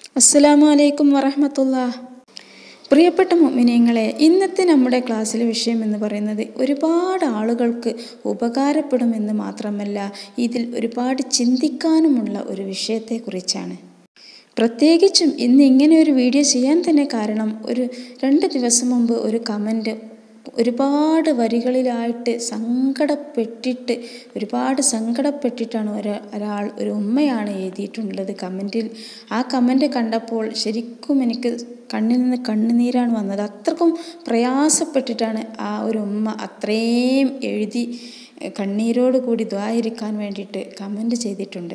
അസ്സലാമു അലൈക്കും വറഹമത്തുള്ള പ്രിയപ്പെട്ട മുഅ്മിനീങ്ങളെ ഇന്നത്തെ നമ്മുടെ ക്ലാസ്സിലെ വിഷയം എന്ന് പറയുന്നത് ഒരുപാട് ആളുകൾക്ക് ഉപകാരപ്പെടുമെന്ന് മാത്രമല്ല ഇതിൽ ഒരുപാട് ചിന്തിക്കാനുമുള്ള ഒരു വിഷയത്തെക്കുറിച്ചാണ് പ്രത്യേകിച്ചും ഇന്ന് ഇങ്ങനെ ഒരു വീഡിയോ ചെയ്യാൻ തന്നെ കാരണം ഒരു രണ്ട് ദിവസം മുമ്പ് ഒരു കമൻറ്റ് ഒരുപാട് വരികളിലായിട്ട് സങ്കടപ്പെട്ടിട്ട് ഒരുപാട് സങ്കടപ്പെട്ടിട്ടാണ് ഒരു ഒരാൾ ഒരു ഉമ്മയാണ് എഴുതിയിട്ടുള്ളത് കമൻറ്റിൽ ആ കമൻറ്റ് കണ്ടപ്പോൾ ശരിക്കും എനിക്ക് കണ്ണിൽ നിന്ന് കണ്ണുനീരാണ് വന്നത് അത്രക്കും പ്രയാസപ്പെട്ടിട്ടാണ് ആ ഒരു ഉമ്മ അത്രയും എഴുതി കണ്ണീരോട് കൂടി ദ്വായിരിക്കാൻ വേണ്ടിയിട്ട് കമൻറ്റ് ചെയ്തിട്ടുണ്ട്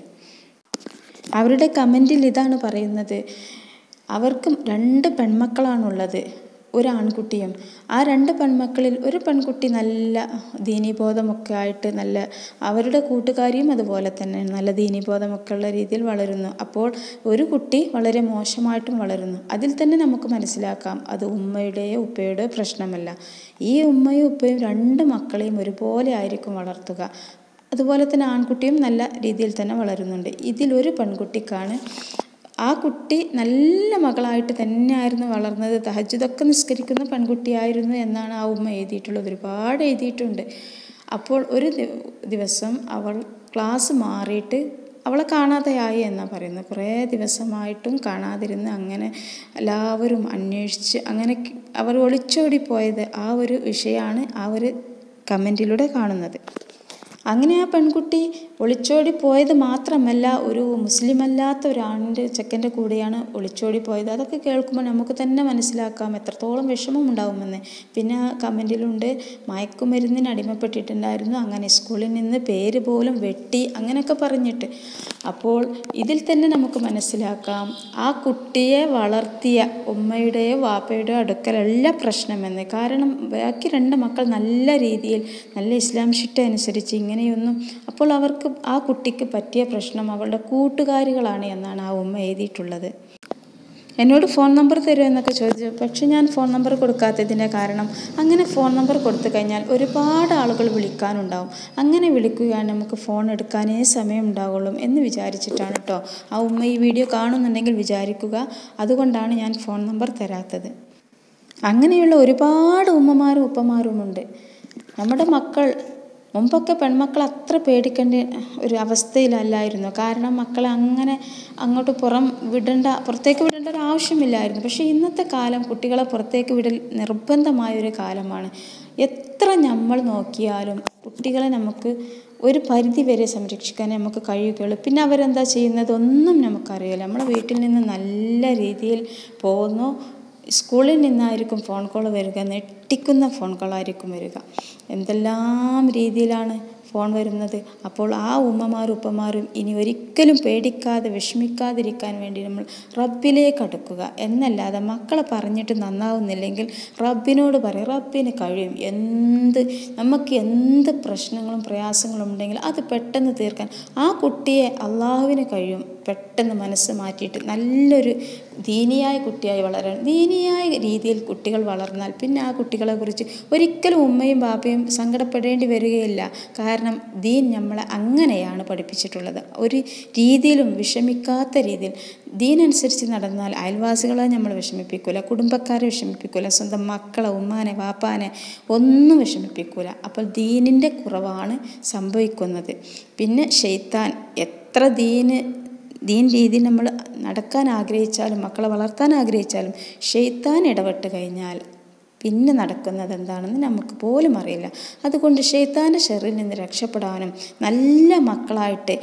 അവരുടെ കമൻറ്റിൽ ഇതാണ് പറയുന്നത് അവർക്കും രണ്ട് പെൺമക്കളാണുള്ളത് ഒരു ആൺകുട്ടിയും ആ രണ്ട് പെൺമക്കളിൽ ഒരു പെൺകുട്ടി നല്ല ദീനീബോധമൊക്കെ ആയിട്ട് നല്ല അവരുടെ കൂട്ടുകാരിയും അതുപോലെ തന്നെ നല്ല ദീനീബോധമൊക്കെ ഉള്ള രീതിയിൽ വളരുന്നു അപ്പോൾ ഒരു കുട്ടി വളരെ മോശമായിട്ടും വളരുന്നു അതിൽ തന്നെ നമുക്ക് മനസ്സിലാക്കാം അത് ഉമ്മയുടെയോ ഉപ്പയുടെയോ പ്രശ്നമല്ല ഈ ഉമ്മയും ഉപ്പയും രണ്ട് മക്കളെയും ഒരുപോലെ ആയിരിക്കും വളർത്തുക അതുപോലെ തന്നെ ആൺകുട്ടിയും നല്ല രീതിയിൽ തന്നെ വളരുന്നുണ്ട് ഇതിലൊരു പെൺകുട്ടിക്കാണ് ആ കുട്ടി നല്ല മകളായിട്ട് തന്നെയായിരുന്നു വളർന്നത് തഹജുദൊക്കെ നിസ്കരിക്കുന്ന പെൺകുട്ടിയായിരുന്നു എന്നാണ് ആ ഉമ്മ എഴുതിയിട്ടുള്ളത് ഒരുപാട് എഴുതിയിട്ടുണ്ട് അപ്പോൾ ഒരു ദിവസം അവൾ ക്ലാസ് മാറിയിട്ട് അവളെ കാണാതെയായി എന്നാണ് പറയുന്നത് കുറേ ദിവസമായിട്ടും കാണാതിരുന്ന് അങ്ങനെ എല്ലാവരും അന്വേഷിച്ച് അങ്ങനെ അവർ ഒളിച്ചോടി പോയത് ആ ഒരു വിഷയമാണ് ആ ഒരു കമൻറ്റിലൂടെ കാണുന്നത് അങ്ങനെ ആ പെൺകുട്ടി ഒളിച്ചോടി പോയത് മാത്രമല്ല ഒരു മുസ്ലിം അല്ലാത്ത ഒരാണിൻ്റെ ചെക്കൻ്റെ കൂടെയാണ് ഒളിച്ചോടി പോയത് അതൊക്കെ കേൾക്കുമ്പോൾ നമുക്ക് തന്നെ മനസ്സിലാക്കാം എത്രത്തോളം വിഷമം ഉണ്ടാകുമെന്ന് പിന്നെ ആ കമൻറ്റിലുണ്ട് മയക്കുമരുന്നിന് അടിമപ്പെട്ടിട്ടുണ്ടായിരുന്നു അങ്ങനെ സ്കൂളിൽ നിന്ന് പേര് പോലും വെട്ടി അങ്ങനെയൊക്കെ പറഞ്ഞിട്ട് അപ്പോൾ ഇതിൽ തന്നെ നമുക്ക് മനസ്സിലാക്കാം ആ കുട്ടിയെ വളർത്തിയ ഉമ്മയുടെയോ വാപ്പയുടെയോ അടുക്കലല്ല പ്രശ്നമെന്ന് കാരണം ബാക്കി രണ്ട് മക്കൾ നല്ല രീതിയിൽ നല്ല ഇസ്ലാം ഷിട്ട അനുസരിച്ച് ഇങ്ങനെയൊന്നും അപ്പോൾ അവർക്ക് ആ കുട്ടിക്ക് പറ്റിയ പ്രശ്നം അവളുടെ കൂട്ടുകാരികളാണ് എന്നാണ് ആ ഉമ്മ എഴുതിയിട്ടുള്ളത് എന്നോട് ഫോൺ നമ്പർ തരുമോ എന്നൊക്കെ ചോദിച്ചു പക്ഷെ ഞാൻ ഫോൺ നമ്പർ കൊടുക്കാത്തതിൻ്റെ കാരണം അങ്ങനെ ഫോൺ നമ്പർ കൊടുത്തു കഴിഞ്ഞാൽ ഒരുപാട് ആളുകൾ വിളിക്കാനുണ്ടാവും അങ്ങനെ വിളിക്കുകയാണ് നമുക്ക് ഫോൺ എടുക്കാനേ സമയം ഉണ്ടാവുള്ളൂ എന്ന് വിചാരിച്ചിട്ടാണ് കേട്ടോ ആ ഉമ്മ ഈ വീഡിയോ കാണുന്നുണ്ടെങ്കിൽ വിചാരിക്കുക അതുകൊണ്ടാണ് ഞാൻ ഫോൺ നമ്പർ തരാത്തത് അങ്ങനെയുള്ള ഒരുപാട് ഉമ്മമാരും ഉപ്പമാരുമുണ്ട് നമ്മുടെ മക്കൾ മുമ്പൊക്കെ പെൺമക്കൾ അത്ര പേടിക്കേണ്ട ഒരു അവസ്ഥയിലല്ലായിരുന്നു കാരണം മക്കളെ അങ്ങനെ അങ്ങോട്ട് പുറം വിടേണ്ട പുറത്തേക്ക് വിടേണ്ട ഒരു ആവശ്യമില്ലായിരുന്നു പക്ഷേ ഇന്നത്തെ കാലം കുട്ടികളെ പുറത്തേക്ക് വിടൽ നിർബന്ധമായ ഒരു കാലമാണ് എത്ര നമ്മൾ നോക്കിയാലും കുട്ടികളെ നമുക്ക് ഒരു പരിധി വരെ സംരക്ഷിക്കാൻ നമുക്ക് കഴിയുകയുള്ളൂ പിന്നെ അവരെന്താ ചെയ്യുന്നത് ഒന്നും നമുക്കറിയില്ല നമ്മുടെ വീട്ടിൽ നിന്ന് നല്ല രീതിയിൽ പോകുന്നു സ്കൂളിൽ നിന്നായിരിക്കും ഫോൺ കോൾ വരിക ഞെട്ടിക്കുന്ന ഫോൺ കോളായിരിക്കും വരിക എന്തെല്ലാം രീതിയിലാണ് ഫോൺ വരുന്നത് അപ്പോൾ ആ ഉമ്മമാരും ഉപ്പമാരും ഇനി ഒരിക്കലും പേടിക്കാതെ വിഷമിക്കാതിരിക്കാൻ വേണ്ടി നമ്മൾ റബ്ബിലേക്ക് അടുക്കുക എന്നല്ലാതെ മക്കളെ പറഞ്ഞിട്ട് നന്നാവുന്നില്ലെങ്കിൽ റബ്ബിനോട് പറയും റബ്ബിന് കഴിയും എന്ത് നമുക്ക് എന്ത് പ്രശ്നങ്ങളും പ്രയാസങ്ങളും ഉണ്ടെങ്കിൽ അത് പെട്ടെന്ന് തീർക്കാൻ ആ കുട്ടിയെ അള്ളാഹുവിന് കഴിയും പെട്ടെന്ന് മനസ്സ് മാറ്റിയിട്ട് നല്ലൊരു ദീനിയായ കുട്ടിയായി വളരാൻ ദീനിയായ രീതിയിൽ കുട്ടികൾ വളർന്നാൽ പിന്നെ ആ കുട്ടികളെക്കുറിച്ച് ഒരിക്കലും ഉമ്മയും ബാപ്പയും സങ്കടപ്പെടേണ്ടി വരികയില്ല കാരണം ദീൻ നമ്മളെ അങ്ങനെയാണ് പഠിപ്പിച്ചിട്ടുള്ളത് ഒരു രീതിയിലും വിഷമിക്കാത്ത രീതിയിൽ ദീൻ അനുസരിച്ച് നടന്നാൽ അയൽവാസികളെ നമ്മൾ വിഷമിപ്പിക്കൂല കുടുംബക്കാരെ വിഷമിപ്പിക്കൂല സ്വന്തം മക്കളെ ഉമ്മാനെ വാപ്പാനെ ഒന്നും വിഷമിപ്പിക്കൂല അപ്പോൾ ദീനിൻ്റെ കുറവാണ് സംഭവിക്കുന്നത് പിന്നെ ഷെയ്ത്താൻ എത്ര ദീന് ദീൻ രീതിയിൽ നമ്മൾ നടക്കാൻ ആഗ്രഹിച്ചാലും മക്കളെ വളർത്താൻ ആഗ്രഹിച്ചാലും ഷെയ്ത്താൻ ഇടപെട്ട് കഴിഞ്ഞാൽ പിന്നെ നടക്കുന്നത് എന്താണെന്ന് നമുക്ക് പോലും അറിയില്ല അതുകൊണ്ട് ഷെയ്ത്താൻ്റെ ഷെറിൽ നിന്ന് രക്ഷപ്പെടാനും നല്ല മക്കളായിട്ട്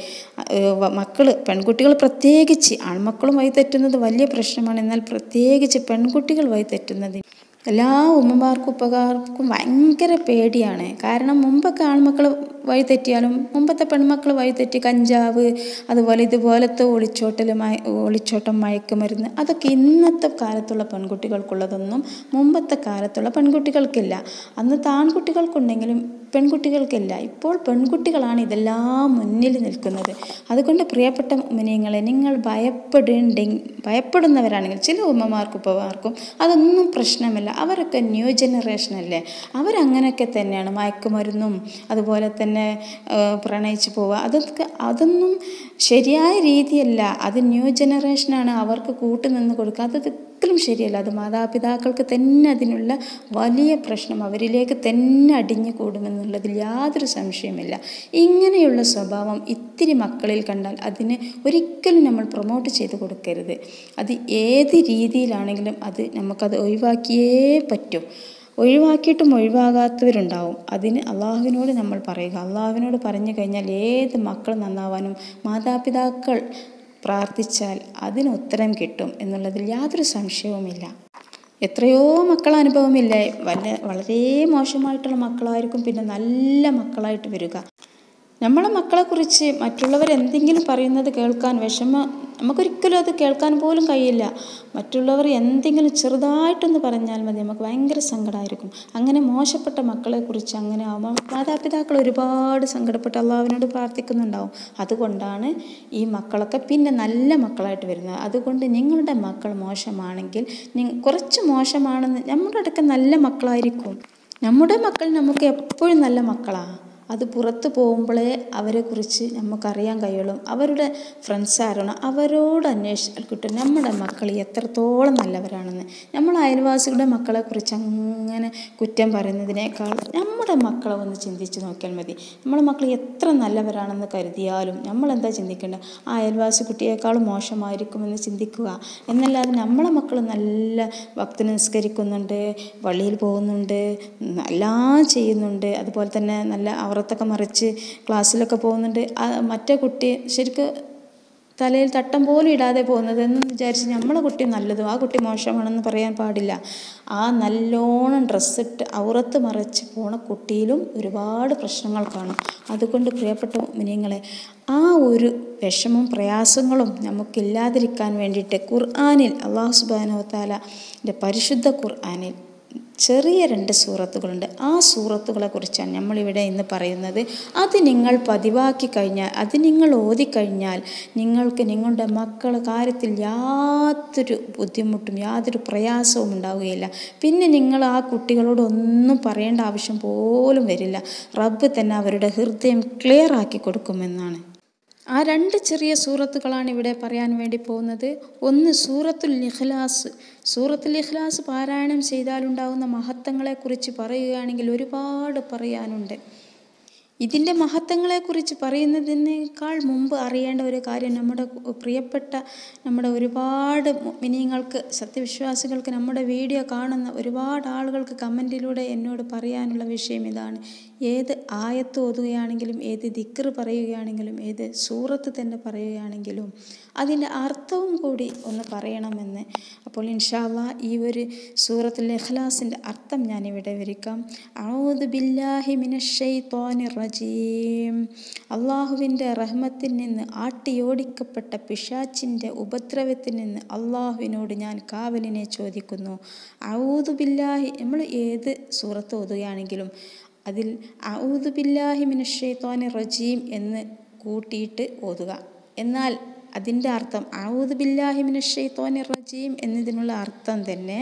മക്കൾ പെൺകുട്ടികൾ പ്രത്യേകിച്ച് ആൺമക്കളും വഴി തെറ്റുന്നത് വലിയ പ്രശ്നമാണ് എന്നാൽ പ്രത്യേകിച്ച് പെൺകുട്ടികൾ വഴി തെറ്റുന്നത് എല്ലാ ഉമ്മമാർക്കും ഉപ്പകാർക്കും ഭയങ്കര പേടിയാണ് കാരണം മുമ്പൊക്കെ ആൺമക്കൾ വഴി തെറ്റിയാലും മുമ്പത്തെ പെൺമക്കൾ വഴി തെറ്റി കഞ്ചാവ് അതുപോലെ ഇതുപോലത്തെ ഒളിച്ചോട്ടൽ ഒളിച്ചോട്ടം മയക്കുമരുന്ന് അതൊക്കെ ഇന്നത്തെ കാലത്തുള്ള പെൺകുട്ടികൾക്കുള്ളതൊന്നും മുമ്പത്തെ കാലത്തുള്ള പെൺകുട്ടികൾക്കില്ല അന്നത്തെ ആൺകുട്ടികൾക്കുണ്ടെങ്കിലും പെൺകുട്ടികൾക്കില്ല ഇപ്പോൾ പെൺകുട്ടികളാണ് ഇതെല്ലാം മുന്നിൽ നിൽക്കുന്നത് അതുകൊണ്ട് പ്രിയപ്പെട്ട മിനിയങ്ങളെ നിങ്ങൾ ഭയപ്പെടേണ്ടെങ്കിൽ ഭയപ്പെടുന്നവരാണെങ്കിൽ ചില ഉമ്മമാർക്കും ഉപ്പമാർക്കും അതൊന്നും പ്രശ്നമല്ല അവരൊക്കെ ന്യൂ ജനറേഷൻ അല്ലേ അവരങ്ങനെയൊക്കെ തന്നെയാണ് മയക്കുമരുന്നും അതുപോലെ തന്നെ പ്രണയിച്ച് പോവുക അതൊക്കെ അതൊന്നും ശരിയായ രീതിയല്ല അത് ന്യൂ ജനറേഷനാണ് അവർക്ക് കൂട്ടുനിന്ന് കൊടുക്കുക അത് ഒരിക്കലും ശരിയല്ല അത് മാതാപിതാക്കൾക്ക് തന്നെ അതിനുള്ള വലിയ പ്രശ്നം അവരിലേക്ക് തന്നെ അടിഞ്ഞു കൂടുമെന്നുള്ളതിൽ യാതൊരു സംശയമില്ല ഇങ്ങനെയുള്ള സ്വഭാവം ഇത്തിരി മക്കളിൽ കണ്ടാൽ അതിന് ഒരിക്കലും നമ്മൾ പ്രൊമോട്ട് ചെയ്ത് കൊടുക്കരുത് അത് ഏത് രീതിയിലാണെങ്കിലും അത് നമുക്കത് ഒഴിവാക്കിയേ പറ്റൂ ഒഴിവാക്കിയിട്ടും ഒഴിവാകാത്തവരുണ്ടാവും അതിന് അള്ളാഹുവിനോട് നമ്മൾ പറയുക അള്ളാഹുവിനോട് പറഞ്ഞു കഴിഞ്ഞാൽ ഏത് മക്കൾ നന്നാവാനും മാതാപിതാക്കൾ പ്രാർത്ഥിച്ചാൽ അതിന് ഉത്തരം കിട്ടും എന്നുള്ളതിൽ യാതൊരു സംശയവുമില്ല എത്രയോ മക്കൾ അനുഭവമില്ലേ വല്ല വളരെ മോശമായിട്ടുള്ള മക്കളായിരിക്കും പിന്നെ നല്ല മക്കളായിട്ട് വരിക നമ്മളെ മക്കളെക്കുറിച്ച് മറ്റുള്ളവർ എന്തെങ്കിലും പറയുന്നത് കേൾക്കാൻ വിഷമ നമുക്കൊരിക്കലും അത് കേൾക്കാൻ പോലും കഴിയില്ല മറ്റുള്ളവർ എന്തെങ്കിലും ചെറുതായിട്ടൊന്ന് പറഞ്ഞാൽ മതി നമുക്ക് ഭയങ്കര സങ്കടമായിരിക്കും അങ്ങനെ മോശപ്പെട്ട മക്കളെക്കുറിച്ച് അങ്ങനെ ആവുമ്പോൾ മാതാപിതാക്കൾ ഒരുപാട് സങ്കടപ്പെട്ട് അള്ളാഹുവിനോട് പ്രാർത്ഥിക്കുന്നുണ്ടാവും അതുകൊണ്ടാണ് ഈ മക്കളൊക്കെ പിന്നെ നല്ല മക്കളായിട്ട് വരുന്നത് അതുകൊണ്ട് നിങ്ങളുടെ മക്കൾ മോശമാണെങ്കിൽ നി- കുറച്ച് മോശമാണെന്ന് നമ്മുടെ അടുക്ക നല്ല മക്കളായിരിക്കും നമ്മുടെ മക്കൾ നമുക്ക് എപ്പോഴും നല്ല മക്കളാണ് അത് പുറത്ത് പോകുമ്പോഴേ അവരെക്കുറിച്ച് നമുക്കറിയാൻ കഴിയുള്ളൂ അവരുടെ ഫ്രണ്ട്സ് ആരാണോ അവരോട് അന്വേഷിച്ചാൽ കിട്ടും നമ്മുടെ മക്കൾ എത്രത്തോളം നല്ലവരാണെന്ന് നമ്മൾ അയൽവാസികളുടെ മക്കളെക്കുറിച്ച് അങ്ങനെ കുറ്റം പറയുന്നതിനേക്കാൾ നമ്മുടെ മക്കളെ ഒന്ന് ചിന്തിച്ച് നോക്കിയാൽ മതി നമ്മളെ മക്കൾ എത്ര നല്ലവരാണെന്ന് കരുതിയാലും നമ്മൾ എന്താ ചിന്തിക്കേണ്ടത് ആ അയൽവാസി കുട്ടിയേക്കാളും മോശമായിരിക്കുമെന്ന് ചിന്തിക്കുക എന്നല്ലാതെ നമ്മളെ മക്കൾ നല്ല ഭക്തി നിസ്കരിക്കുന്നുണ്ട് പള്ളിയിൽ പോകുന്നുണ്ട് എല്ലാം ചെയ്യുന്നുണ്ട് അതുപോലെ തന്നെ നല്ല അവറത്തൊക്കെ മറിച്ച് ക്ലാസ്സിലൊക്കെ പോകുന്നുണ്ട് ആ മറ്റേ കുട്ടി ശരിക്ക് തലയിൽ തട്ടം പോലും ഇടാതെ പോകുന്നത് എന്ന് വിചാരിച്ച് നമ്മളെ കുട്ടി നല്ലതും ആ കുട്ടി മോശമാണെന്ന് പറയാൻ പാടില്ല ആ നല്ലോണം ഡ്രസ്സിട്ട് ഔറത്ത് മറച്ച് പോണ കുട്ടിയിലും ഒരുപാട് പ്രശ്നങ്ങൾ കാണും അതുകൊണ്ട് പ്രിയപ്പെട്ട മിനിങ്ങളെ ആ ഒരു വിഷമവും പ്രയാസങ്ങളും നമുക്കില്ലാതിരിക്കാൻ വേണ്ടിയിട്ട് ഖുർആാനിൽ അള്ളാഹു സുബാനോ താലൻ്റെ പരിശുദ്ധ ഖുർആാനിൽ ചെറിയ രണ്ട് സൂറത്തുകളുണ്ട് ആ സൂറത്തുകളെ കുറിച്ചാണ് നമ്മളിവിടെ ഇന്ന് പറയുന്നത് അത് നിങ്ങൾ പതിവാക്കി കഴിഞ്ഞാൽ അത് നിങ്ങൾ ഓതിക്കഴിഞ്ഞാൽ നിങ്ങൾക്ക് നിങ്ങളുടെ മക്കളുടെ കാര്യത്തിൽ യാതൊരു ബുദ്ധിമുട്ടും യാതൊരു പ്രയാസവും ഉണ്ടാവുകയില്ല പിന്നെ നിങ്ങൾ ആ കുട്ടികളോട് ഒന്നും പറയേണ്ട ആവശ്യം പോലും വരില്ല റബ്ബ് തന്നെ അവരുടെ ഹൃദയം ക്ലിയർ ആക്കി കൊടുക്കുമെന്നാണ് ആ രണ്ട് ചെറിയ സൂറത്തുകളാണ് ഇവിടെ പറയാൻ വേണ്ടി പോകുന്നത് ഒന്ന് സൂറത്തുൽ ഇഖ്ലാസ് സൂറത്തുൽ ഇഖ്ലാസ് പാരായണം ചെയ്താലുണ്ടാകുന്ന മഹത്വങ്ങളെക്കുറിച്ച് പറയുകയാണെങ്കിൽ ഒരുപാട് പറയാനുണ്ട് ഇതിൻ്റെ മഹത്വങ്ങളെക്കുറിച്ച് പറയുന്നതിനേക്കാൾ മുമ്പ് അറിയേണ്ട ഒരു കാര്യം നമ്മുടെ പ്രിയപ്പെട്ട നമ്മുടെ ഒരുപാട് മിനിങ്ങൾക്ക് സത്യവിശ്വാസികൾക്ക് നമ്മുടെ വീഡിയോ കാണുന്ന ഒരുപാട് ആളുകൾക്ക് കമൻറ്റിലൂടെ എന്നോട് പറയാനുള്ള വിഷയം ഇതാണ് ഏത് ആയത്ത് ഓതുകയാണെങ്കിലും ഏത് ദിക്ർ പറയുകയാണെങ്കിലും ഏത് സൂറത്ത് തന്നെ പറയുകയാണെങ്കിലും അതിൻ്റെ അർത്ഥവും കൂടി ഒന്ന് പറയണമെന്ന് അപ്പോൾ ഇൻഷാല്ല ഈ ഒരു സൂറത്തുൽ ഇഖ്ലാസിൻ്റെ അർത്ഥം ഞാനിവിടെ വിവരിക്കാം ഔദ് ബില്ലാഹി മിനശ്ശൈത്വാനി റജീം അള്ളാഹുവിൻ്റെ റഹ്മത്തിൽ നിന്ന് ആട്ടിയോടിക്കപ്പെട്ട പിശാച്ചിൻ്റെ ഉപദ്രവത്തിൽ നിന്ന് അള്ളാഹുവിനോട് ഞാൻ കാവലിനെ ചോദിക്കുന്നു ഔദു ബില്ലാഹി നമ്മൾ ഏത് സൂറത്ത് ഓതുകയാണെങ്കിലും അതിൽ ഔദു ബില്ലാഹി മിനശ്ശൈത്വാനി റജീം എന്ന് കൂട്ടിയിട്ട് ഓതുക എന്നാൽ അതിൻ്റെ അർത്ഥം ഔദ് ബില്ലാഹി മിനശ്ശൈത്വാനി റജീം എന്നതിനുള്ള അർത്ഥം തന്നെ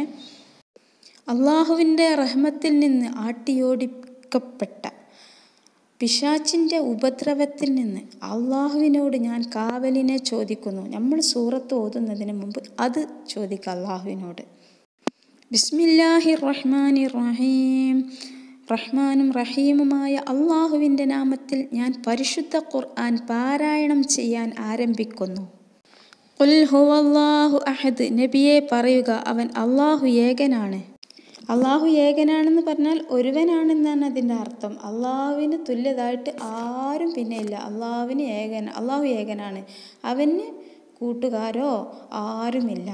അള്ളാഹുവിൻ്റെ റഹ്മത്തിൽ നിന്ന് ആട്ടിയോടിക്കപ്പെട്ട പിശാച്ചിൻ്റെ ഉപദ്രവത്തിൽ നിന്ന് അള്ളാഹുവിനോട് ഞാൻ കാവലിനെ ചോദിക്കുന്നു നമ്മൾ സൂറത്ത് ഓതുന്നതിന് മുമ്പ് അത് ചോദിക്കുക അള്ളാഹുവിനോട് ബിസ്മില്ലാഹി റഹ്മാനി റഹീം റഹ്മാനും റഹീമുമായ അള്ളാഹുവിൻ്റെ നാമത്തിൽ ഞാൻ പരിശുദ്ധ ഖുർആൻ പാരായണം ചെയ്യാൻ ആരംഭിക്കുന്നു ഖുൽ ഹുവല്ലാഹു അഹദ് നബിയെ പറയുക അവൻ അള്ളാഹു ഏകനാണ് അള്ളാഹു ഏകനാണെന്ന് പറഞ്ഞാൽ ഒരുവനാണെന്നാണ് അതിൻ്റെ അർത്ഥം അള്ളാഹുവിന് തുല്യതായിട്ട് ആരും പിന്നെ ഇല്ല അള്ളാഹുവിന് ഏകൻ അള്ളാഹു ഏകനാണ് അവന് കൂട്ടുകാരോ ആരുമില്ല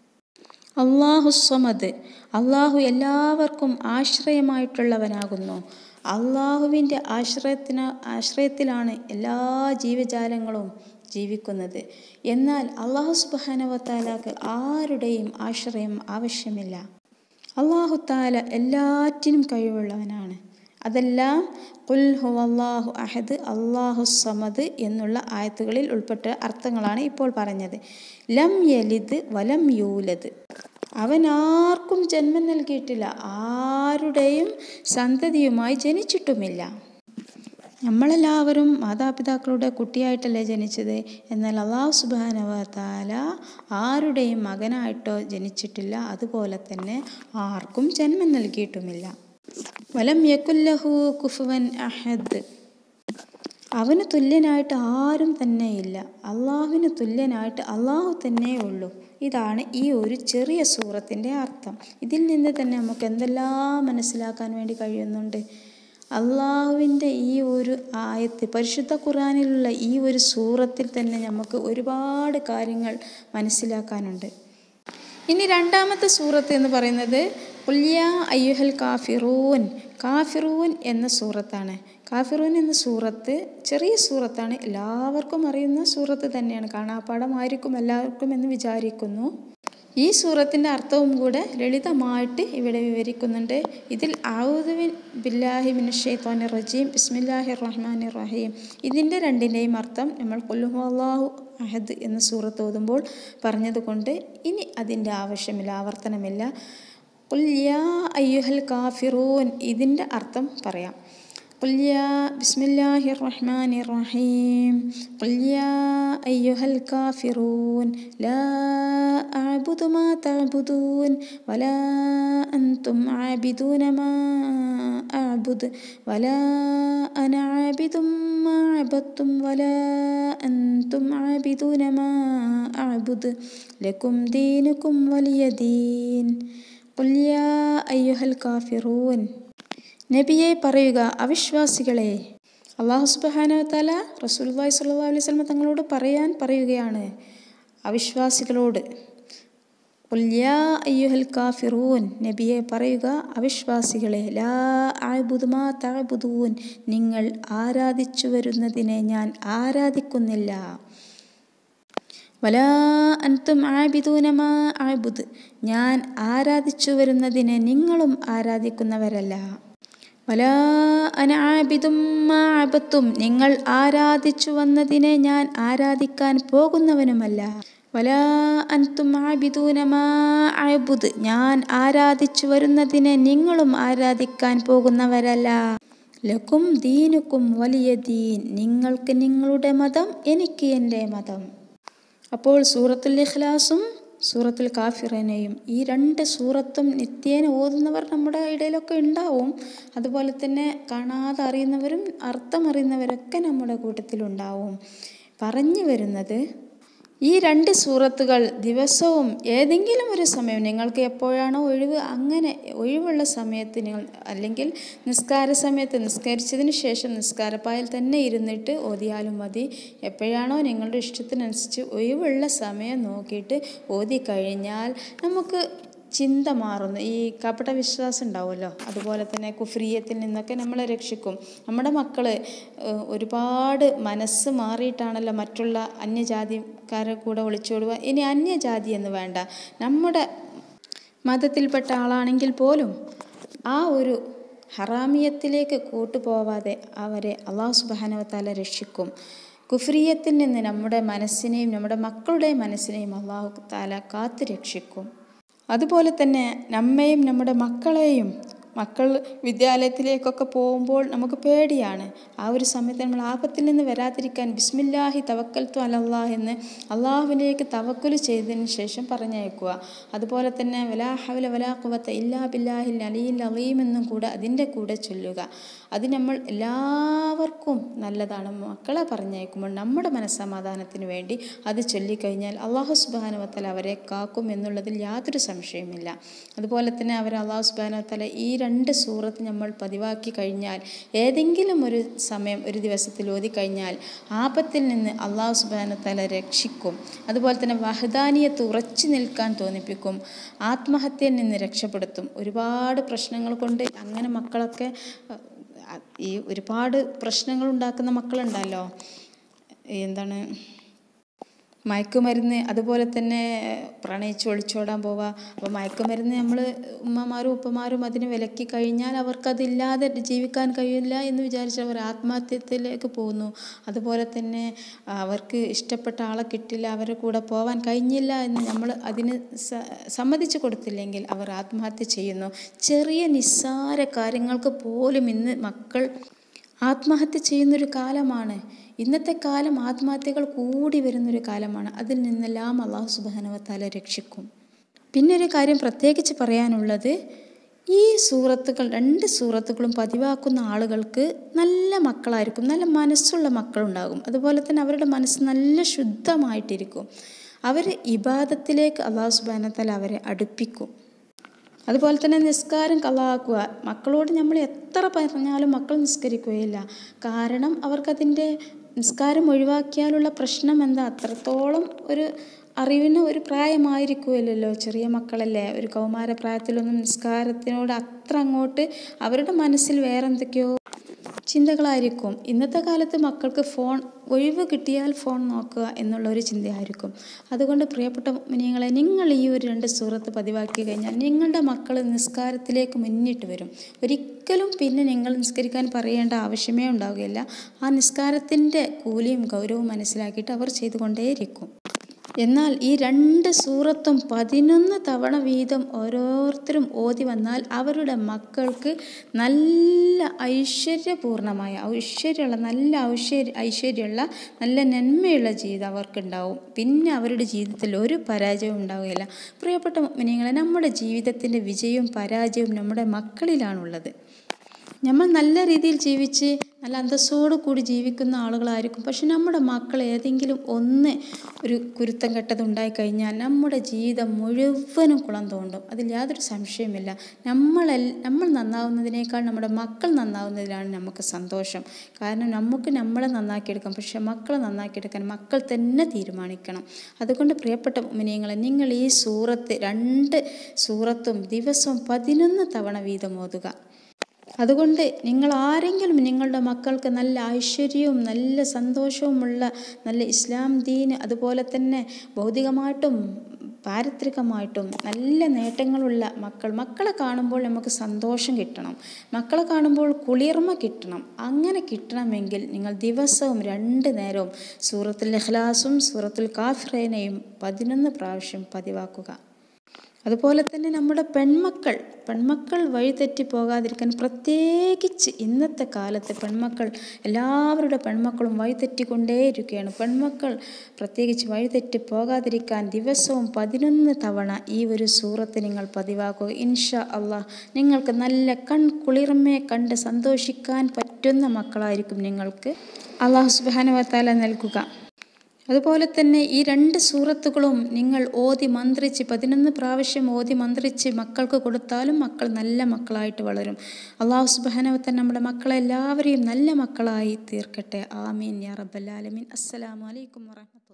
അള്ളാഹു സ്വമദ് അള്ളാഹു എല്ലാവർക്കും ആശ്രയമായിട്ടുള്ളവനാകുന്നു അള്ളാഹുവിൻ്റെ ആശ്രയത്തിന് ആശ്രയത്തിലാണ് എല്ലാ ജീവജാലങ്ങളും ജീവിക്കുന്നത് എന്നാൽ അള്ളാഹു സുബാനവത്താലാക്ക് ആരുടെയും ആശ്രയം ആവശ്യമില്ല അള്ളാഹു താല എല്ലാറ്റിനും കഴിവുള്ളവനാണ് അതെല്ലാം കുൽ ഹു അള്ളാഹു അഹദ് അള്ളാഹു സമദ് എന്നുള്ള ആയത്തുകളിൽ ഉൾപ്പെട്ട അർത്ഥങ്ങളാണ് ഇപ്പോൾ പറഞ്ഞത് ലം യലിദ് വലം യൂലത് അവൻ ആർക്കും ജന്മം നൽകിയിട്ടില്ല ആരുടെയും സന്തതിയുമായി ജനിച്ചിട്ടുമില്ല നമ്മളെല്ലാവരും മാതാപിതാക്കളുടെ കുട്ടിയായിട്ടല്ലേ ജനിച്ചത് എന്നാൽ അള്ളാഹു സുബാനവ താല ആരുടെയും മകനായിട്ടോ ജനിച്ചിട്ടില്ല അതുപോലെ തന്നെ ആർക്കും ജന്മം നൽകിയിട്ടുമില്ല വലം യക്കുല്ലഹു കുഫുവൻ അഹദ് അവന് തുല്യനായിട്ട് ആരും തന്നെയില്ല അള്ളാഹുവിന് തുല്യനായിട്ട് അള്ളാഹു തന്നെ ഉള്ളൂ ഇതാണ് ഈ ഒരു ചെറിയ സൂറത്തിൻ്റെ അർത്ഥം ഇതിൽ നിന്ന് തന്നെ നമുക്ക് എന്തെല്ലാം മനസ്സിലാക്കാൻ വേണ്ടി കഴിയുന്നുണ്ട് അള്ളാഹുവിൻ്റെ ഈ ഒരു ആയത്ത് പരിശുദ്ധ ഖുറാനിലുള്ള ഈ ഒരു സൂറത്തിൽ തന്നെ നമുക്ക് ഒരുപാട് കാര്യങ്ങൾ മനസ്സിലാക്കാനുണ്ട് ഇനി രണ്ടാമത്തെ സൂറത്ത് എന്ന് പറയുന്നത് ഉല്യ അയ്യുഹൽ കാഫിറൂൻ കാഫിറൂൻ എന്ന സൂറത്താണ് കാഫിറൂൻ എന്ന സൂറത്ത് ചെറിയ സൂറത്താണ് എല്ലാവർക്കും അറിയുന്ന സൂറത്ത് തന്നെയാണ് കാണാപ്പാടമായിരിക്കും എല്ലാവർക്കും എന്ന് വിചാരിക്കുന്നു ഈ സൂറത്തിൻ്റെ അർത്ഥവും കൂടെ ലളിതമായിട്ട് ഇവിടെ വിവരിക്കുന്നുണ്ട് ഇതിൽ ഔദുബിൻ ബില്ലാഹി മിനഷെയ്ത്താൻ റജീം ബിസ്മില്ലാഹി റഹ്മാൻ റഹീം ഇതിൻ്റെ രണ്ടിൻ്റെയും അർത്ഥം നമ്മൾ കൊല്ലുഹു അള്ളാഹു അഹദ് എന്ന സൂറത്ത് ഓതുമ്പോൾ പറഞ്ഞതുകൊണ്ട് ഇനി അതിൻ്റെ ആവശ്യമില്ല ആവർത്തനമില്ല കുല്യാ അയ്യുഹൽ കാഫിറൂൻ ഇതിൻ്റെ അർത്ഥം പറയാം قل يا بسم الله الرحمن الرحيم قل يا أيها الكافرون لا أعبد ما تعبدون ولا أنتم عابدون ما أعبد ولا أنا عابد ما عبدتم ولا أنتم عابدون ما أعبد لكم دينكم ولي دين قل يا أيها الكافرون നബിയെ പറയുക അവിശ്വാസികളെ അള്ളാഹു സുബാനവത്താല റസൂൽവായ് സല്ലാ അലൈഹി സ്വലമ തങ്ങളോട് പറയാൻ പറയുകയാണ് അവിശ്വാസികളോട് ഉല്യാ അയ്യുഹൽ കാഫിറൂൻ നബിയെ പറയുക അവിശ്വാസികളെ ലാ ആബുദുമാ താബുദൂൻ നിങ്ങൾ ആരാധിച്ചു വരുന്നതിനെ ഞാൻ ആരാധിക്കുന്നില്ല വലാ അൻതും ആബിദൂനമാ ആബുദ് ഞാൻ ആരാധിച്ചു വരുന്നതിനെ നിങ്ങളും ആരാധിക്കുന്നവരല്ല വലാ അനാബിതും ആബത്തും നിങ്ങൾ ആരാധിച്ചു വന്നതിനെ ഞാൻ ആരാധിക്കാൻ പോകുന്നവനുമല്ല വലാ അൻതും ആബിദൂനമാ അബുദ് ഞാൻ ആരാധിച്ചു വരുന്നതിനെ നിങ്ങളും ആരാധിക്കാൻ പോകുന്നവരല്ല ലക്കും ദീനുക്കും വലിയ ദീൻ നിങ്ങൾക്ക് നിങ്ങളുടെ മതം എനിക്ക് എൻ്റെ മതം അപ്പോൾ സൂറത്തുൽ ഇഖ്ലാസും സൂറത്തുൽ കാഫിറനെയും ഈ രണ്ട് സൂറത്തും നിത്യേന ഓതുന്നവർ നമ്മുടെ ഇടയിലൊക്കെ ഉണ്ടാവും അതുപോലെ തന്നെ കാണാതെ അറിയുന്നവരും അർത്ഥം അറിയുന്നവരൊക്കെ നമ്മുടെ കൂട്ടത്തിലുണ്ടാവും പറഞ്ഞു വരുന്നത് ഈ രണ്ട് സൂറത്തുകൾ ദിവസവും ഏതെങ്കിലും ഒരു സമയം നിങ്ങൾക്ക് എപ്പോഴാണോ ഒഴിവ് അങ്ങനെ ഒഴിവുള്ള സമയത്ത് നിങ്ങൾ അല്ലെങ്കിൽ നിസ്കാര സമയത്ത് നിസ്കരിച്ചതിന് ശേഷം നിസ്കാരപ്പായിൽ തന്നെ ഇരുന്നിട്ട് ഓതിയാലും മതി എപ്പോഴാണോ നിങ്ങളുടെ ഇഷ്ടത്തിനനുസരിച്ച് ഒഴിവുള്ള സമയം നോക്കിയിട്ട് ഓതി കഴിഞ്ഞാൽ നമുക്ക് ചിന്ത മാറുന്നു ഈ കപട വിശ്വാസം ഉണ്ടാവുമല്ലോ അതുപോലെ തന്നെ കുഫ്രീയത്തിൽ നിന്നൊക്കെ നമ്മളെ രക്ഷിക്കും നമ്മുടെ മക്കൾ ഒരുപാട് മനസ്സ് മാറിയിട്ടാണല്ലോ മറ്റുള്ള അന്യജാതിക്കാരെ കൂടെ ഒളിച്ചോടുക ഇനി അന്യജാതി എന്ന് വേണ്ട നമ്മുടെ മതത്തിൽപ്പെട്ട ആളാണെങ്കിൽ പോലും ആ ഒരു ഹറാമിയത്തിലേക്ക് കൂട്ടുപോവാതെ അവരെ അള്ളാഹു സുബാനവത്താല രക്ഷിക്കും കുഫ്രീയത്തിൽ നിന്ന് നമ്മുടെ മനസ്സിനെയും നമ്മുടെ മക്കളുടെ മനസ്സിനെയും അള്ളാഹു താല കാത്തു രക്ഷിക്കും അതുപോലെ തന്നെ നമ്മയും നമ്മുടെ മക്കളെയും മക്കൾ വിദ്യാലയത്തിലേക്കൊക്കെ പോകുമ്പോൾ നമുക്ക് പേടിയാണ് ആ ഒരു സമയത്ത് നമ്മൾ ആപത്തിൽ നിന്ന് വരാതിരിക്കാൻ ബിസ്മില്ലാഹി തവക്കൽത്തു അലല്ലാഹ് എന്ന് അള്ളാഹുവിലേക്ക് തവക്കുൽ ചെയ്തതിന് ശേഷം പറഞ്ഞയക്കുക അതുപോലെ തന്നെ വലാ ഹവല വലാ കുവത്ത ഇല്ലാ ബില്ലാഹിൽ അലിയിൽ അലീം എന്നും കൂടെ അതിൻ്റെ കൂടെ ചൊല്ലുക അത് നമ്മൾ എല്ലാവർക്കും നല്ലതാണ് മക്കളെ പറഞ്ഞയക്കുമ്പോൾ നമ്മുടെ മനസ്സമാധാനത്തിന് വേണ്ടി അത് ചൊല്ലിക്കഴിഞ്ഞാൽ അള്ളാഹു സുബാനുവത്തല അവരെ കാക്കും എന്നുള്ളതിൽ യാതൊരു സംശയവുമില്ല അതുപോലെ തന്നെ അവർ അള്ളാഹു സുബാനുവത്തല ഈ രണ്ട് സൂറത്ത് നമ്മൾ പതിവാക്കി കഴിഞ്ഞാൽ ഏതെങ്കിലും ഒരു സമയം ഒരു ദിവസത്തിൽ ഓതി കഴിഞ്ഞാൽ ആപത്തിൽ നിന്ന് അള്ളാഹു സുബാനുവത്തല രക്ഷിക്കും അതുപോലെ തന്നെ വഹദാനിയത്ത് ഉറച്ചു നിൽക്കാൻ തോന്നിപ്പിക്കും ആത്മഹത്യയിൽ നിന്ന് രക്ഷപ്പെടുത്തും ഒരുപാട് പ്രശ്നങ്ങൾ കൊണ്ട് അങ്ങനെ മക്കളൊക്കെ ഈ ഒരുപാട് പ്രശ്നങ്ങൾ ഉണ്ടാക്കുന്ന മക്കളുണ്ടല്ലോ എന്താണ് മയക്കുമരുന്ന് അതുപോലെ തന്നെ പ്രണയിച്ച് ഒളിച്ചോടാൻ പോവുക അപ്പോൾ മയക്കുമരുന്ന് നമ്മൾ ഉമ്മമാരും ഉപ്പമാരും അതിന് വിലക്കി കഴിഞ്ഞാൽ അവർക്കതില്ലാതെ ജീവിക്കാൻ കഴിയില്ല എന്ന് വിചാരിച്ച് അവർ ആത്മഹത്യത്തിലേക്ക് പോകുന്നു അതുപോലെ തന്നെ അവർക്ക് ഇഷ്ടപ്പെട്ട ആളെ കിട്ടില്ല അവരുടെ കൂടെ പോകാൻ കഴിഞ്ഞില്ല എന്ന് നമ്മൾ അതിന് സമ്മതിച്ചു കൊടുത്തില്ലെങ്കിൽ അവർ ആത്മഹത്യ ചെയ്യുന്നു ചെറിയ നിസ്സാര കാര്യങ്ങൾക്ക് പോലും ഇന്ന് മക്കൾ ആത്മഹത്യ ചെയ്യുന്നൊരു കാലമാണ് ഇന്നത്തെ കാലം ആത്മഹത്യകൾ കൂടി വരുന്നൊരു കാലമാണ് അതിൽ നിന്നെല്ലാം അള്ളാഹു സുബാനവത്താല രക്ഷിക്കും പിന്നെ ഒരു കാര്യം പ്രത്യേകിച്ച് പറയാനുള്ളത് ഈ സൂറത്തുകൾ രണ്ട് സൂറത്തുകളും പതിവാക്കുന്ന ആളുകൾക്ക് നല്ല മക്കളായിരിക്കും നല്ല മനസ്സുള്ള മക്കളുണ്ടാകും അതുപോലെ തന്നെ അവരുടെ മനസ്സ് നല്ല ശുദ്ധമായിട്ടിരിക്കും അവർ ഇബാദത്തിലേക്ക് അള്ളാഹു സുബാനത്താൽ അവരെ അടുപ്പിക്കും അതുപോലെ തന്നെ നിസ്കാരം കളാക്കുക മക്കളോട് നമ്മൾ എത്ര പറഞ്ഞാലും മക്കൾ നിസ്കരിക്കുകയില്ല കാരണം അവർക്കതിൻ്റെ നിസ്കാരം ഒഴിവാക്കിയാലുള്ള പ്രശ്നം എന്താ അത്രത്തോളം ഒരു അറിവിന് ഒരു പ്രായമായിരിക്കുമല്ലോ ചെറിയ മക്കളല്ലേ ഒരു കൗമാര പ്രായത്തിലൊന്നും നിസ്കാരത്തിനോട് അത്ര അങ്ങോട്ട് അവരുടെ മനസ്സിൽ വേറെ എന്തൊക്കെയോ ചിന്തകളായിരിക്കും ഇന്നത്തെ കാലത്ത് മക്കൾക്ക് ഫോൺ ഒഴിവ് കിട്ടിയാൽ ഫോൺ നോക്കുക എന്നുള്ള ഒരു ചിന്തയായിരിക്കും അതുകൊണ്ട് പ്രിയപ്പെട്ട മിനിങ്ങളെ നിങ്ങൾ ഈ ഒരു രണ്ട് സൂറത്ത് പതിവാക്കി കഴിഞ്ഞാൽ നിങ്ങളുടെ മക്കൾ നിസ്കാരത്തിലേക്ക് മുന്നിട്ട് വരും ഒരിക്കലും പിന്നെ നിങ്ങൾ നിസ്കരിക്കാൻ പറയേണ്ട ആവശ്യമേ ഉണ്ടാവുകയില്ല ആ നിസ്കാരത്തിൻ്റെ കൂലിയും ഗൗരവവും മനസ്സിലാക്കിയിട്ട് അവർ ചെയ്തുകൊണ്ടേയിരിക്കും എന്നാൽ ഈ രണ്ട് സൂറത്തും പതിനൊന്ന് തവണ വീതം ഓരോരുത്തരും ഓതി വന്നാൽ അവരുടെ മക്കൾക്ക് നല്ല ഐശ്വര്യപൂർണമായ ഐശ്വര്യമുള്ള നല്ല ഐശ്വര്യ ഐശ്വര്യമുള്ള നല്ല നന്മയുള്ള ജീവിതം അവർക്കുണ്ടാവും പിന്നെ അവരുടെ ജീവിതത്തിൽ ഒരു പരാജയവും ഉണ്ടാവുകയില്ല പ്രിയപ്പെട്ട മിനിങ്ങളെ നമ്മുടെ ജീവിതത്തിൻ്റെ വിജയവും പരാജയവും നമ്മുടെ മക്കളിലാണുള്ളത് നമ്മൾ നല്ല രീതിയിൽ ജീവിച്ച് നല്ല അന്തസ്സോടു കൂടി ജീവിക്കുന്ന ആളുകളായിരിക്കും പക്ഷെ നമ്മുടെ മക്കൾ ഏതെങ്കിലും ഒന്ന് ഒരു കുരുത്തം കെട്ടതുണ്ടായി കഴിഞ്ഞാൽ നമ്മുടെ ജീവിതം മുഴുവനും കുളം തോണ്ടും അതിൽ യാതൊരു സംശയമില്ല നമ്മളെ നമ്മൾ നന്നാവുന്നതിനേക്കാൾ നമ്മുടെ മക്കൾ നന്നാവുന്നതിലാണ് നമുക്ക് സന്തോഷം കാരണം നമുക്ക് നമ്മളെ നന്നാക്കിയെടുക്കാം പക്ഷെ മക്കളെ നന്നാക്കിയെടുക്കാൻ മക്കൾ തന്നെ തീരുമാനിക്കണം അതുകൊണ്ട് പ്രിയപ്പെട്ട മിനിയങ്ങളെ നിങ്ങൾ ഈ സൂറത്ത് രണ്ട് സൂറത്തും ദിവസവും പതിനൊന്ന് തവണ വീതം ഓതുക അതുകൊണ്ട് നിങ്ങൾ ആരെങ്കിലും നിങ്ങളുടെ മക്കൾക്ക് നല്ല ഐശ്വര്യവും നല്ല സന്തോഷവുമുള്ള നല്ല ഇസ്ലാം ദീന് അതുപോലെ തന്നെ ഭൗതികമായിട്ടും പാരത്രികമായിട്ടും നല്ല നേട്ടങ്ങളുള്ള മക്കൾ മക്കളെ കാണുമ്പോൾ നമുക്ക് സന്തോഷം കിട്ടണം മക്കളെ കാണുമ്പോൾ കുളിർമ കിട്ടണം അങ്ങനെ കിട്ടണമെങ്കിൽ നിങ്ങൾ ദിവസവും രണ്ട് നേരവും സൂറത്തുൽ ഇഖ്ലാസും സൂറത്തുൽ കാഫിറേനയും പതിനൊന്ന് പ്രാവശ്യം പതിവാക്കുക അതുപോലെ തന്നെ നമ്മുടെ പെൺമക്കൾ പെൺമക്കൾ വഴിതെറ്റി പോകാതിരിക്കാൻ പ്രത്യേകിച്ച് ഇന്നത്തെ കാലത്ത് പെൺമക്കൾ എല്ലാവരുടെ പെൺമക്കളും വഴിതെറ്റിക്കൊണ്ടേയിരിക്കുകയാണ് പെൺമക്കൾ പ്രത്യേകിച്ച് വഴിതെറ്റി പോകാതിരിക്കാൻ ദിവസവും പതിനൊന്ന് തവണ ഈ ഒരു സൂറത്ത് നിങ്ങൾ പതിവാക്കുക ഇൻഷാ അള്ളാഹ് നിങ്ങൾക്ക് നല്ല കൺ കുളിർമയെ കണ്ട് സന്തോഷിക്കാൻ പറ്റുന്ന മക്കളായിരിക്കും നിങ്ങൾക്ക് അള്ളാഹു സുബാനുവത്താല നൽകുക അതുപോലെ തന്നെ ഈ രണ്ട് സൂറത്തുകളും നിങ്ങൾ ഓതി മന്ത്രിച്ച് പതിനൊന്ന് പ്രാവശ്യം ഓതി മന്ത്രിച്ച് മക്കൾക്ക് കൊടുത്താലും മക്കൾ നല്ല മക്കളായിട്ട് വളരും അള്ളാഹു സുബാനവത്തൻ നമ്മുടെ മക്കളെല്ലാവരെയും നല്ല മക്കളായി തീർക്കട്ടെ ആമീൻ യാ റബ്ബല്ലാലമീൻ അസ്സലാമു അലൈക്കും വറഹ്മത്തുള്ളാഹി